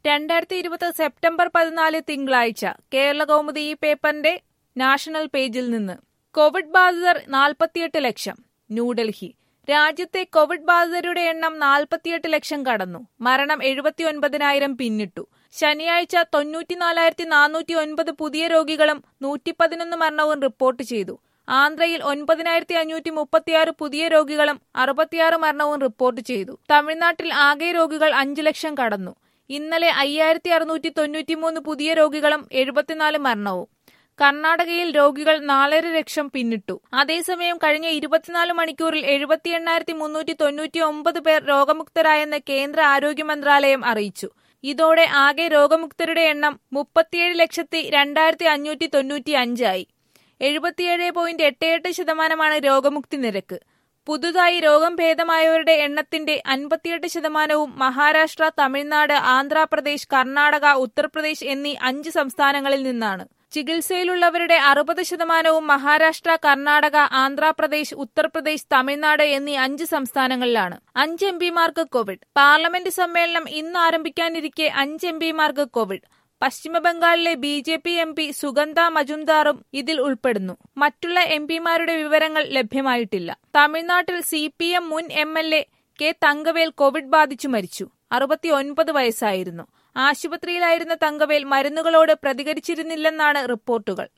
രണ്ടായിരത്തി ഇരുപത് സെപ്റ്റംബർ പതിനാല് തിങ്കളാഴ്ച കേരള കൗമുദി ഈ പേപ്പറിന്റെ നാഷണൽ പേജിൽ നിന്ന് കോവിഡ് ബാധിതർ നാൽപ്പത്തിയെട്ട് ലക്ഷം ന്യൂഡൽഹി രാജ്യത്തെ കോവിഡ് ബാധിതരുടെ എണ്ണം നാൽപ്പത്തിയെട്ട് ലക്ഷം കടന്നു മരണം എഴുപത്തിയൊൻപതിനായിരം പിന്നിട്ടു ശനിയാഴ്ച തൊണ്ണൂറ്റിനാലായിരത്തി നാനൂറ്റി ഒൻപത് പുതിയ രോഗികളും നൂറ്റി പതിനൊന്ന് മരണവും റിപ്പോർട്ട് ചെയ്തു ആന്ധ്രയിൽ ഒൻപതിനായിരത്തി അഞ്ഞൂറ്റി മുപ്പത്തിയാറ് പുതിയ രോഗികളും അറുപത്തിയാറ് മരണവും റിപ്പോർട്ട് ചെയ്തു തമിഴ്നാട്ടിൽ ആകെ രോഗികൾ അഞ്ചു ലക്ഷം കടന്നു ഇന്നലെ അയ്യായിരത്തി അറുന്നൂറ്റി തൊണ്ണൂറ്റിമൂന്ന് പുതിയ രോഗികളും എഴുപത്തിനാല് മരണവും കർണാടകയിൽ രോഗികൾ നാലര ലക്ഷം പിന്നിട്ടു അതേസമയം കഴിഞ്ഞ ഇരുപത്തിനാല് മണിക്കൂറിൽ എഴുപത്തി എണ്ണായിരത്തി മുന്നൂറ്റി തൊണ്ണൂറ്റി ഒമ്പത് പേർ രോഗമുക്തരായെന്ന് കേന്ദ്ര ആരോഗ്യ മന്ത്രാലയം അറിയിച്ചു ഇതോടെ ആകെ രോഗമുക്തരുടെ എണ്ണം മുപ്പത്തിയേഴ് ലക്ഷത്തി രണ്ടായിരത്തി അഞ്ഞൂറ്റി തൊണ്ണൂറ്റി അഞ്ചായി എഴുപത്തിയേഴ് പോയിന്റ് എട്ട് എട്ട് ശതമാനമാണ് രോഗമുക്തി നിരക്ക് പുതുതായി രോഗം ഭേദമായവരുടെ എണ്ണത്തിന്റെ അൻപത്തിയെട്ട് ശതമാനവും മഹാരാഷ്ട്ര തമിഴ്നാട് ആന്ധ്രാപ്രദേശ് കർണാടക ഉത്തർപ്രദേശ് എന്നീ അഞ്ച് സംസ്ഥാനങ്ങളിൽ നിന്നാണ് ചികിത്സയിലുള്ളവരുടെ അറുപത് ശതമാനവും മഹാരാഷ്ട്ര കർണാടക ആന്ധ്രാപ്രദേശ് ഉത്തർപ്രദേശ് തമിഴ്നാട് എന്നീ അഞ്ച് സംസ്ഥാനങ്ങളിലാണ് അഞ്ച് എം പിമാർക്ക് കോവിഡ് പാർലമെന്റ് സമ്മേളനം ഇന്ന് ആരംഭിക്കാനിരിക്കെ അഞ്ച് എം പിമാർക്ക് കോവിഡ് പശ്ചിമബംഗാളിലെ B J P M P Sukanta മജുംദാറും ഇതിൽ ഉൾപ്പെടുന്നു മറ്റുള്ള എം പിമാരുടെ വിവരങ്ങൾ ലഭ്യമായിട്ടില്ല തമിഴ്നാട്ടിൽ സി പി എം മുൻ M L A K Thangavel covid ബാധിച്ചു മരിച്ചു അറുപത്തിയൊൻപത് വയസ്സായിരുന്നു ആശുപത്രിയിലായിരുന്ന തങ്കവേൽ മരുന്നുകളോട് പ്രതികരിച്ചിരുന്നില്ലെന്നാണ് റിപ്പോർട്ടുകൾ